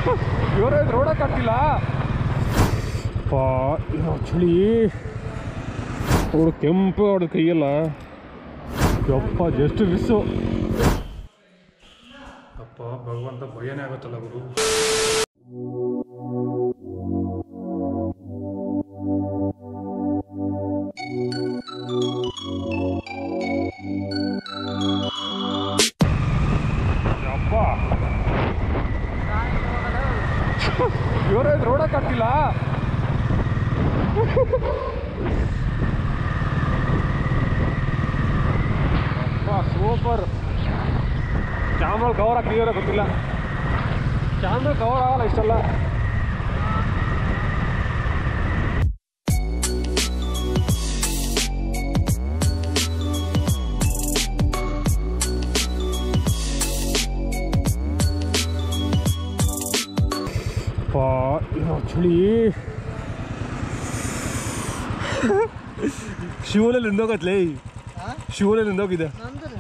ಇವರೇ ನೋಡೋಕ್ಕಾಗ್ತಿಲ್ಲ ಪಾ ಏನೋ ಚಳಿ ಅವರು ಕೆಂಪು ಅವ್ರ ಕೈಯಲ್ಲ ಯಪ್ಪ ಜಸ್ಟ್ ಮಿಸ್ಸು ಅಪ್ಪ ಭಗವಂತ ಭಯನೇ ಆಗುತ್ತಲ್ಲ ಗುರು ಯಪ್ಪ ಇವರೇ ನೋಡೋಕ್ಕಾಗ್ತಿಲ್ಲ ಅಪ್ಪ ಸೂಪರ್ ಕ್ಯಾಮ್ರಾ ಕವರ್ ಕ್ಲಿಯರ್ ಗೊತ್ತಿಲ್ಲ ಕ್ಯಾಮ್ರಾ ಕವರ್ ಆಗಲ್ಲ ಇಷ್ಟೆಲ್ಲ ಪಾ ಏನೋ ಚಳಿ ಶಿವನಲ್ಲಿ ನಿಂದೋಗತ್ಲೇ ಶಿವನಲ್ಲಿ ನಿಂದೋಗಿದೆ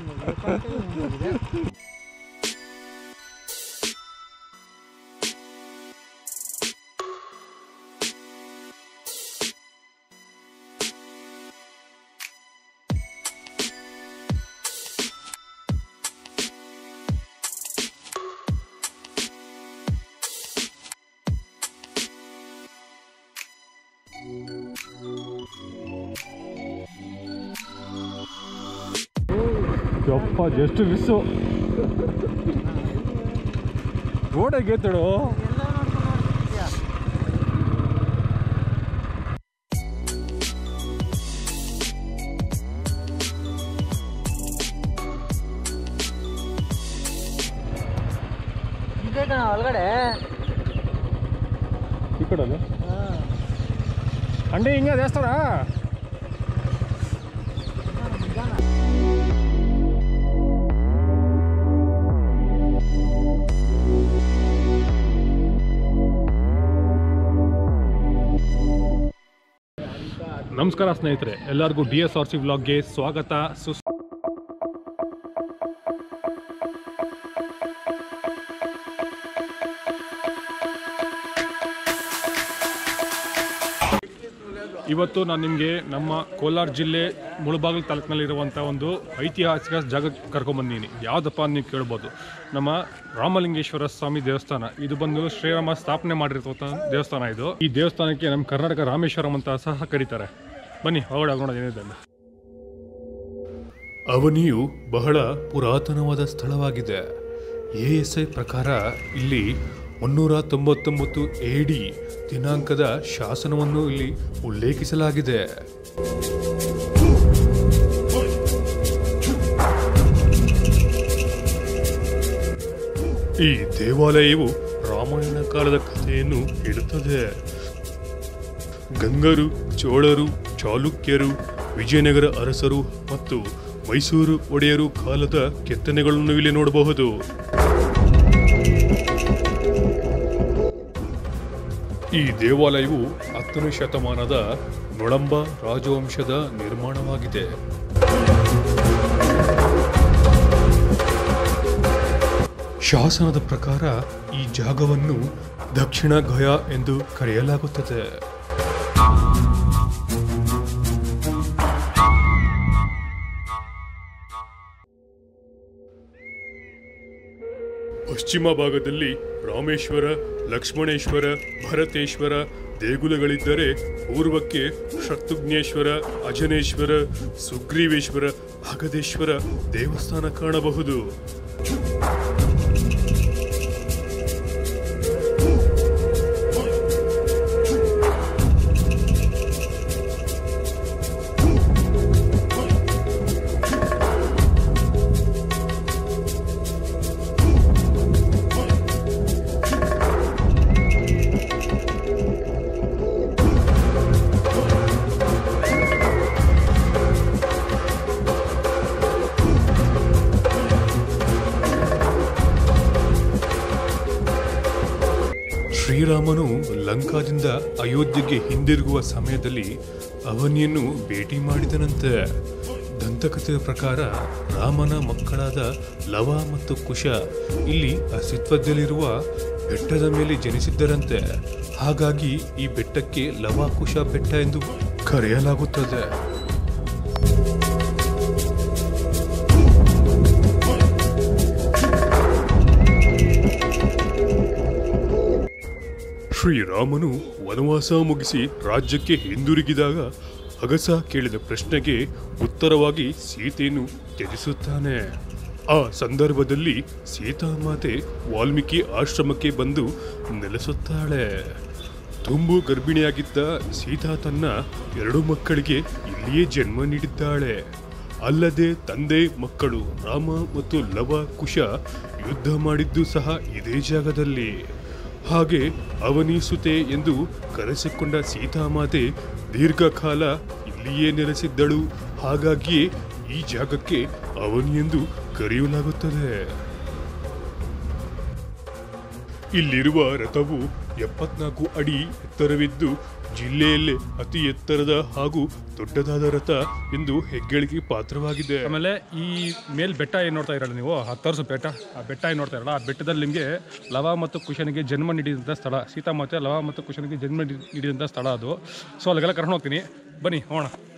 ಯಪ್ಪ ಜಸ್ಟ್ ಮಿಸ್ಸು ರೋಡೇ ಗೇತಡು ಇದೆ ಕಣ ಒಳಗಡೆ ಈ ಕಡೆ ಅಂಡೆ ಹಿಂಗೆ ದೇವಸ್ಥಾನ ನಮಸ್ಕಾರ ಸ್ನೇಹಿತರೆ ಎಲ್ಲರಿಗೂ ಡಿ ಎಸ್ ಆರ್ ಸಿ ವ್ಲಾಗ್ಗೆ ಸ್ವಾಗತ ಸುಸ್ ಇವತ್ತು ನಾನು ನಿಮಗೆ ನಮ್ಮ ಕೋಲಾರ ಜಿಲ್ಲೆ ಮುಳಬಾಗಿಲು ತಾಲೂಕಿನಲ್ಲಿರುವಂಥ ಒಂದು ಐತಿಹಾಸಿಕ ಜಾಗಕ್ಕೆ ಕರ್ಕೊಂಬಂದಿದ್ದೀನಿ ಯಾವುದಪ್ಪ ಅಂತ ನೀವು ಕೇಳ್ಬೋದು ನಮ್ಮ ರಾಮಲಿಂಗೇಶ್ವರ ಸ್ವಾಮಿ ದೇವಸ್ಥಾನ ಇದು ಬಂದು ಶ್ರೀರಾಮ ಸ್ಥಾಪನೆ ಮಾಡಿರ್ತಕ್ಕಂಥ ದೇವಸ್ಥಾನ ಇದು ಈ ದೇವಸ್ಥಾನಕ್ಕೆ ನಮ್ಮ ಕರ್ನಾಟಕ ರಾಮೇಶ್ವರಂ ಅಂತ ಸಹ ಕರೀತಾರೆ ಬನ್ನಿ ಒಳಗಡೆ ನೋಡೋದು ಏನಿದೆ ಅಂತ ಅವನಿಯು ಬಹಳ ಪುರಾತನವಾದ ಸ್ಥಳವಾಗಿದೆ ಎಎಸ್ಐ ಪ್ರಕಾರ ಇಲ್ಲಿ ಮುನ್ನೂರ ತೊಂಬತ್ತೊಂಬತ್ತು ಎಡಿ ದಿನಾಂಕದ ಶಾಸನವನ್ನು ಇಲ್ಲಿ ಉಲ್ಲೇಖಿಸಲಾಗಿದೆ ಈ ದೇವಾಲಯವು ರಾಮಾಯಣ ಕಾಲದ ಕಥೆಯನ್ನು ಹೇಳುತ್ತದೆ ಗಂಗರು ಚೋಳರು ಚಾಲುಕ್ಯರು ವಿಜಯನಗರ ಅರಸರು ಮತ್ತು ಮೈಸೂರು ಒಡೆಯರು ಕಾಲದ ಕೆತ್ತನೆಗಳನ್ನು ಇಲ್ಲಿ ನೋಡಬಹುದು ಈ ದೇವಾಲಯವು ಹತ್ತನೇ ಶತಮಾನದ ನೊಳಂಬ ರಾಜವಂಶದ ನಿರ್ಮಾಣವಾಗಿದೆ ಶಾಸನದ ಪ್ರಕಾರ ಈ ಜಾಗವನ್ನು ದಕ್ಷಿಣ ಗಯ ಎಂದು ಕರೆಯಲಾಗುತ್ತದೆ ಪಶ್ಚಿಮ ಭಾಗದಲ್ಲಿ ರಾಮೇಶ್ವರ ಲಕ್ಷ್ಮಣೇಶ್ವರ ಭರತೇಶ್ವರ ದೇಗುಲಗಳಿದ್ದರೆ ಪೂರ್ವಕ್ಕೆ ಶತ್ರುಘ್ನೇಶ್ವರ ಅಜನೇಶ್ವರ ಸುಗ್ರೀವೇಶ್ವರ ಭಗದೇಶ್ವರ ದೇವಸ್ಥಾನ ಕಾಣಬಹುದು ಶ್ರೀರಾಮನು ಲಂಕಾದಿಂದ ಅಯೋಧ್ಯೆಗೆ ಹಿಂದಿರುಗುವ ಸಮಯದಲ್ಲಿ ಅವನಿಯನ್ನು ಭೇಟಿ ಮಾಡಿದನಂತೆ ದಂತಕಥೆಯ ಪ್ರಕಾರ ರಾಮನ ಮಕ್ಕಳಾದ ಲವ ಮತ್ತು ಕುಶ ಇಲ್ಲಿ ಅಸ್ತಿತ್ವದಲ್ಲಿರುವ ಬೆಟ್ಟದ ಮೇಲೆ ಜನಿಸಿದ್ದರಂತೆ ಹಾಗಾಗಿ ಈ ಬೆಟ್ಟಕ್ಕೆ ಲವಾಕುಶ ಬೆಟ್ಟ ಎಂದು ಕರೆಯಲಾಗುತ್ತದೆ ಶ್ರೀರಾಮನು ವನವಾಸ ಮುಗಿಸಿ ರಾಜ್ಯಕ್ಕೆ ಹಿಂದಿರುಗಿದಾಗ ಅಗಸ ಕೇಳಿದ ಪ್ರಶ್ನೆಗೆ ಉತ್ತರವಾಗಿ ಸೀತೆಯನ್ನು ತ್ಯಜಿಸುತ್ತಾನೆ ಆ ಸಂದರ್ಭದಲ್ಲಿ ಸೀತಾಮಾತೆ ವಾಲ್ಮೀಕಿ ಆಶ್ರಮಕ್ಕೆ ಬಂದು ನೆಲೆಸುತ್ತಾಳೆ ತುಂಬು ಗರ್ಭಿಣಿಯಾಗಿದ್ದ ಸೀತಾ ತನ್ನ ಎರಡು ಮಕ್ಕಳಿಗೆ ಇಲ್ಲಿಯೇ ಜನ್ಮ ನೀಡಿದ್ದಾಳೆ ಅಲ್ಲದೆ ತಂದೆ ಮಕ್ಕಳು ರಾಮ ಮತ್ತು ಲವ ಕುಶ ಯುದ್ಧ ಮಾಡಿದ್ದು ಸಹ ಇದೇ ಜಾಗದಲ್ಲಿ ಹಾಗೆ ಅವನೀಸುತೆ ಎಂದು ಕರೆಸಿಕೊಂಡ ಸೀತಾಮಾತೆ ದೀರ್ಘಕಾಲ ಇಲ್ಲಿಯೇ ನೆಲೆಸಿದ್ದಳು ಹಾಗಾಗಿಯೇ ಈ ಜಾಗಕ್ಕೆ ಅವನಿ ಎಂದು ಕರೆಯಲಾಗುತ್ತದೆ ಇಲ್ಲಿರುವ ರಥವು ಎಪ್ಪತ್ನಾಲ್ಕು ಅಡಿ ಎತ್ತರವಿದ್ದು ಜಿಲ್ಲೆಯಲ್ಲೇ ಅತಿ ಎತ್ತರದ ಹಾಗೂ ದೊಡ್ಡದಾದ ರಥ ಎಂದು ಹೆಗ್ಗಳಿಕೆ ಪಾತ್ರವಾಗಿದೆ ಆಮೇಲೆ ಈ ಮೇಲ್ ಬೆಟ್ಟ ಏನು ನೋಡ್ತಾ ಇರಲ್ಲ ನೀವು ಹತ್ತರ್ಸು ಬೆಟ್ಟ ಆ ಬೆಟ್ಟ ಏನು ನೋಡ್ತಾ ಇರಲ್ಲ ಆ ಬೆಟ್ಟದಲ್ಲಿ ನಿಮಗೆ ಲವ ಮತ್ತು ಕುಶನಿಗೆ ಜನ್ಮ ನೀಡಿದಂಥ ಸ್ಥಳ ಸೀತಾಮಾತೆ ಲವ ಮತ್ತು ಕುಶನಿಗೆ ಜನ್ಮ ನೀಡಿ- ನೀಡಿದಂಥ ಸ್ಥಳ ಅದು ಸೊ ಅಲ್ಲಿಗೆಲ್ಲ ಕರ್ಕೊಂಡು ಹೋಗ್ತೀನಿ ಬನ್ನಿ ಹೋಗೋಣ